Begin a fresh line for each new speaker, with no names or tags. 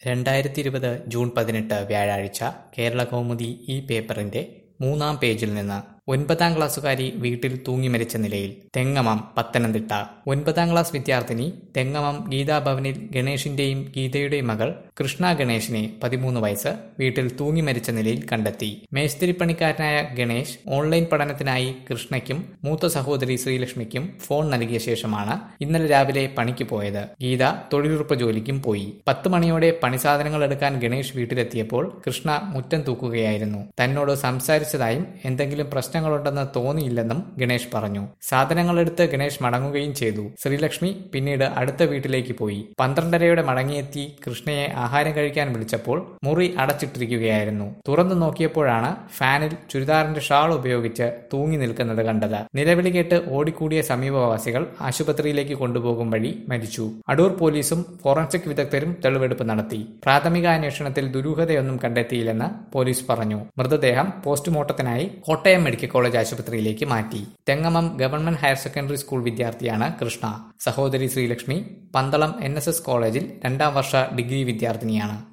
രണ്ടായിരത്തി ഇരുപത് ജൂൺ പതിനെട്ട് വ്യാഴാഴ്ച കേരള കൗമുദി ഈ പേപ്പറിന്റെ മൂന്നാം പേജിൽ നിന്ന് ഒൻപതാം ക്ലാസ്സുകാരി വീട്ടിൽ തൂങ്ങി മരിച്ച നിലയിൽ തെങ്ങമം പത്തനംതിട്ട ഒൻപതാം ക്ലാസ് വിദ്യാർത്ഥിനി തെങ്ങമം ഗീതാഭവനിൽ ഗണേഷിന്റെയും ഗീതയുടെയും മകൾ കൃഷ്ണ ഗണേഷിനെ പതിമൂന്ന് വയസ്സ് വീട്ടിൽ തൂങ്ങി മരിച്ച നിലയിൽ കണ്ടെത്തി മേസ്തിരിപ്പണിക്കാരനായ ഗണേഷ് ഓൺലൈൻ പഠനത്തിനായി കൃഷ്ണയ്ക്കും മൂത്ത സഹോദരി ശ്രീലക്ഷ്മിക്കും ഫോൺ നൽകിയ ശേഷമാണ് ഇന്നലെ രാവിലെ പണിക്ക് പോയത് ഗീത തൊഴിലുറപ്പ് ജോലിക്കും പോയി പത്ത് മണിയോടെ പണിസാധനങ്ങൾ എടുക്കാൻ ഗണേഷ് വീട്ടിലെത്തിയപ്പോൾ കൃഷ്ണ മുറ്റം തൂക്കുകയായിരുന്നു തന്നോട് സംസാരിച്ചതായും എന്തെങ്കിലും പ്രശ്നങ്ങളുണ്ടെന്ന് തോന്നിയില്ലെന്നും ഗണേഷ് പറഞ്ഞു സാധനങ്ങളെടുത്ത് ഗണേഷ് മടങ്ങുകയും ചെയ്തു ശ്രീലക്ഷ്മി പിന്നീട് അടുത്ത വീട്ടിലേക്ക് പോയി പന്ത്രണ്ടരയോടെ മടങ്ങിയെത്തി കൃഷ്ണയെ ആഹാരം കഴിക്കാൻ വിളിച്ചപ്പോൾ മുറി അടച്ചിട്ടിരിക്കുകയായിരുന്നു തുറന്നു നോക്കിയപ്പോഴാണ് ഫാനിൽ ചുരിദാറിന്റെ ഷാൾ ഉപയോഗിച്ച് തൂങ്ങി നിൽക്കുന്നത് കണ്ടത് നിലവിളി കേട്ട് ഓടിക്കൂടിയ സമീപവാസികൾ ആശുപത്രിയിലേക്ക് കൊണ്ടുപോകും വഴി മരിച്ചു അടൂർ പോലീസും ഫോറൻസിക് വിദഗ്ധരും തെളിവെടുപ്പ് നടത്തി പ്രാഥമിക അന്വേഷണത്തിൽ ദുരൂഹതയൊന്നും കണ്ടെത്തിയില്ലെന്ന് പോലീസ് പറഞ്ഞു മൃതദേഹം പോസ്റ്റ്മോർട്ടത്തിനായി കോട്ടയം മെഡിക്കൽ കോളേജ് ആശുപത്രിയിലേക്ക് മാറ്റി Thengamam government higher secondary school വിദ്യാർത്ഥിയാണ് കൃഷ്ണ സഹോദരി ശ്രീലക്ഷ്മി പന്തളം എൻ കോളേജിൽ രണ്ടാം വർഷ ഡിഗ്രി വിദ്യാർത്ഥിനിയാണ്